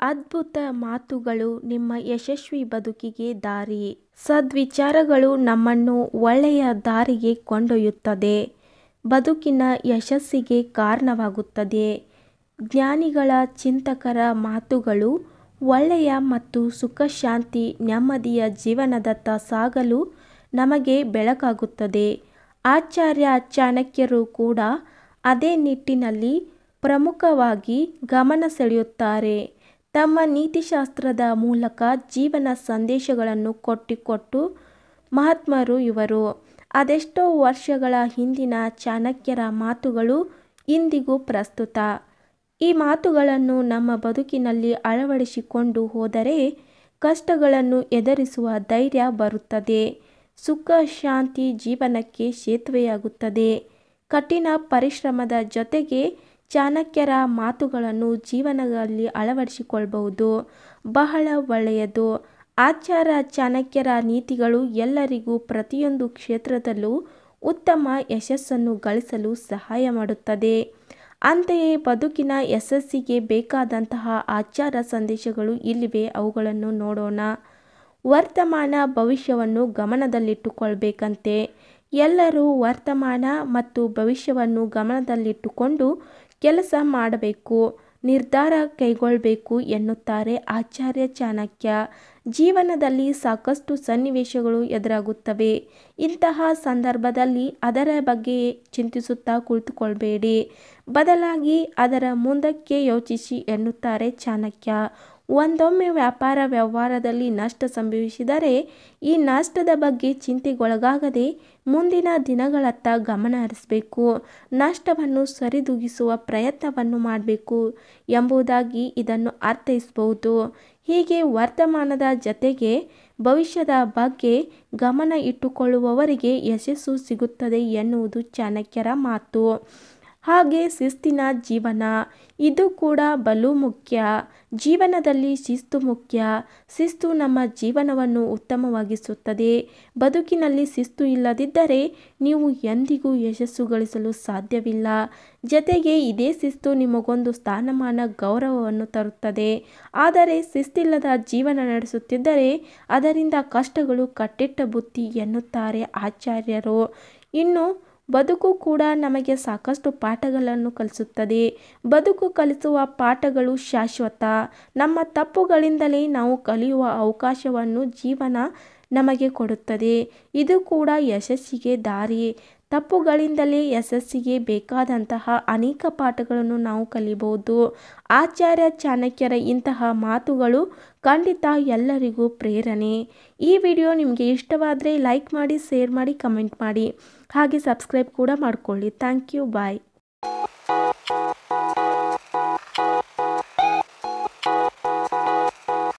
ಅದ್ಭುತ ಮಾತುಗಳು ನಿಮ್ಮ ಯಶಸ್ವಿ ಬದುಕಿಗೆ ದಾರಿ ಸದ್ವಿಚಾರಗಳು ನಮ್ಮನ್ನು ಒಳ್ಳೆಯ ದಾರಿಗೆ ಕೊಂಡೊಯ್ಯುತ್ತದೆ ಬದುಕಿನ ಯಶಸ್ಸಿಗೆ ಕಾರಣವಾಗುತ್ತದೆ ಜ್ಞಾನಿಗಳ ಚಿಂತಕರ ಮಾತುಗಳು ಒಳ್ಳೆಯ ಮತ್ತು ಸುಖ ಶಾಂತಿ ನೆಮ್ಮದಿಯ ಜೀವನದತ್ತ ಸಾಗಲು ನಮಗೆ ಬೆಳಕಾಗುತ್ತದೆ ಆಚಾರ್ಯ ಚಾಣಕ್ಯರು ಕೂಡ ಅದೇ ನಿಟ್ಟಿನಲ್ಲಿ ಪ್ರಮುಖವಾಗಿ ಗಮನ ಸೆಳೆಯುತ್ತಾರೆ ತಮ್ಮ ನೀತಿಶಾಸ್ತ್ರದ ಮೂಲಕ ಜೀವನ ಸಂದೇಶಗಳನ್ನು ಕೊಟ್ಟಿಕೊಟ್ಟು ಮಹಾತ್ಮರು ಇವರು ಅದೆಷ್ಟೋ ವರ್ಷಗಳ ಹಿಂದಿನ ಚಾಣಕ್ಯರ ಮಾತುಗಳು ಇಂದಿಗೂ ಪ್ರಸ್ತುತ ಈ ಮಾತುಗಳನ್ನು ನಮ್ಮ ಬದುಕಿನಲ್ಲಿ ಅಳವಡಿಸಿಕೊಂಡು ಹೋದರೆ ಕಷ್ಟಗಳನ್ನು ಎದುರಿಸುವ ಧೈರ್ಯ ಬರುತ್ತದೆ ಸುಖ ಶಾಂತಿ ಜೀವನಕ್ಕೆ ಸೇತುವೆಯಾಗುತ್ತದೆ ಕಠಿಣ ಪರಿಶ್ರಮದ ಜೊತೆಗೆ ಚಾಣಕ್ಯರ ಮಾತುಗಳನ್ನು ಜೀವನದಲ್ಲಿ ಅಳವಡಿಸಿಕೊಳ್ಳಬಹುದು ಬಹಳ ಒಳ್ಳೆಯದು ಆಚಾರ ಚಾಣಕ್ಯರ ನೀತಿಗಳು ಎಲ್ಲರಿಗೂ ಪ್ರತಿಯೊಂದು ಕ್ಷೇತ್ರದಲ್ಲೂ ಉತ್ತಮ ಯಶಸ್ಸನ್ನು ಗಳಿಸಲು ಸಹಾಯ ಮಾಡುತ್ತದೆ ಅಂತೆಯೇ ಬದುಕಿನ ಯಶಸ್ಸಿಗೆ ಬೇಕಾದಂತಹ ಆಚಾರ ಸಂದೇಶಗಳು ಇಲ್ಲಿವೆ ಅವುಗಳನ್ನು ನೋಡೋಣ ವರ್ತಮಾನ ಭವಿಷ್ಯವನ್ನು ಗಮನದಲ್ಲಿಟ್ಟುಕೊಳ್ಬೇಕಂತೆ ಎಲ್ಲರೂ ವರ್ತಮಾನ ಮತ್ತು ಭವಿಷ್ಯವನ್ನು ಗಮನದಲ್ಲಿಟ್ಟುಕೊಂಡು ಕೆಲಸ ಮಾಡಬೇಕು ನಿರ್ಧಾರ ಕೈಗೊಳ್ಳಬೇಕು ಎನ್ನುತ್ತಾರೆ ಆಚಾರ್ಯ ಚಾಣಕ್ಯ ಜೀವನದಲ್ಲಿ ಸಾಕಷ್ಟು ಸನ್ನಿವೇಶಗಳು ಎದುರಾಗುತ್ತವೆ ಇಂತಹ ಸಂದರ್ಭದಲ್ಲಿ ಅದರ ಬಗ್ಗೆ ಚಿಂತಿಸುತ್ತಾ ಕುಳಿತುಕೊಳ್ಬೇಡಿ ಬದಲಾಗಿ ಅದರ ಮುಂದಕ್ಕೆ ಯೋಚಿಸಿ ಎನ್ನುತ್ತಾರೆ ಚಾಣಕ್ಯ ಒಂದೊಮ್ಮೆ ವ್ಯಾಪಾರ ವ್ಯವಹಾರದಲ್ಲಿ ನಷ್ಟ ಸಂಭವಿಸಿದರೆ ಈ ನಷ್ಟದ ಬಗ್ಗೆ ಚಿಂತೆಗೊಳಗಾಗದೆ ಮುಂದಿನ ದಿನಗಳತ್ತ ಗಮನ ಹರಿಸಬೇಕು ನಷ್ಟವನ್ನು ಸರಿದೂಗಿಸುವ ಪ್ರಯತ್ನವನ್ನು ಮಾಡಬೇಕು ಎಂಬುದಾಗಿ ಇದನ್ನು ಅರ್ಥೈಸಬಹುದು ಹೀಗೆ ವರ್ತಮಾನದ ಜತೆಗೆ ಭವಿಷ್ಯದ ಬಗ್ಗೆ ಗಮನ ಇಟ್ಟುಕೊಳ್ಳುವವರಿಗೆ ಯಶಸ್ಸು ಸಿಗುತ್ತದೆ ಎನ್ನುವುದು ಚಾಣಕ್ಯರ ಮಾತು ಹಾಗೆ ಶಿಸ್ತಿನ ಜೀವನ ಇದು ಕೂಡ ಬಲು ಮುಖ್ಯ ಜೀವನದಲ್ಲಿ ಶಿಸ್ತು ಮುಖ್ಯ ಶಿಸ್ತು ನಮ್ಮ ಜೀವನವನ್ನು ಉತ್ತಮವಾಗಿಸುತ್ತದೆ ಬದುಕಿನಲ್ಲಿ ಶಿಸ್ತು ಇಲ್ಲದಿದ್ದರೆ ನೀವು ಎಂದಿಗೂ ಯಶಸ್ಸು ಗಳಿಸಲು ಸಾಧ್ಯವಿಲ್ಲ ಜತೆಗೆ ಇದೇ ಶಿಸ್ತು ನಿಮಗೊಂದು ಸ್ಥಾನಮಾನ ಗೌರವವನ್ನು ತರುತ್ತದೆ ಆದರೆ ಶಿಸ್ತಿಲ್ಲದ ಜೀವನ ನಡೆಸುತ್ತಿದ್ದರೆ ಅದರಿಂದ ಕಷ್ಟಗಳು ಕಟ್ಟಿಟ್ಟ ಬುತ್ತಿ ಎನ್ನುತ್ತಾರೆ ಆಚಾರ್ಯರು ಇನ್ನು ಬದುಕು ಕೂಡ ನಮಗೆ ಸಾಕಷ್ಟು ಪಾಠಗಳನ್ನು ಕಲಿಸುತ್ತದೆ ಬದುಕು ಕಲಿಸುವ ಪಾಠಗಳು ಶಾಶ್ವತ ನಮ್ಮ ತಪ್ಪುಗಳಿಂದಲೇ ನಾವು ಕಲಿಯುವ ಅವಕಾಶವನ್ನು ಜೀವನ ನಮಗೆ ಕೊಡುತ್ತದೆ ಇದು ಕೂಡ ಯಶಸ್ಸಿಗೆ ದಾರಿ ತಪ್ಪುಗಳಿಂದಲೇ ಯಶಸ್ಸಿಗೆ ಬೇಕಾದಂತಹ ಅನೇಕ ಪಾಠಗಳನ್ನು ನಾವು ಕಲಿಬಹುದು ಆಚಾರ್ಯ ಚಾಣಕ್ಯರ ಇಂತಹ ಮಾತುಗಳು ಖಂಡಿತ ಎಲ್ಲರಿಗೂ ಪ್ರೇರಣೆ ಈ ವಿಡಿಯೋ ನಿಮಗೆ ಇಷ್ಟವಾದರೆ ಲೈಕ್ ಮಾಡಿ ಶೇರ್ ಮಾಡಿ ಕಮೆಂಟ್ ಮಾಡಿ ಹಾಗೆ ಸಬ್ಸ್ಕ್ರೈಬ್ ಕೂಡ ಮಾಡಿಕೊಳ್ಳಿ ಥ್ಯಾಂಕ್ ಯು ಬಾಯ್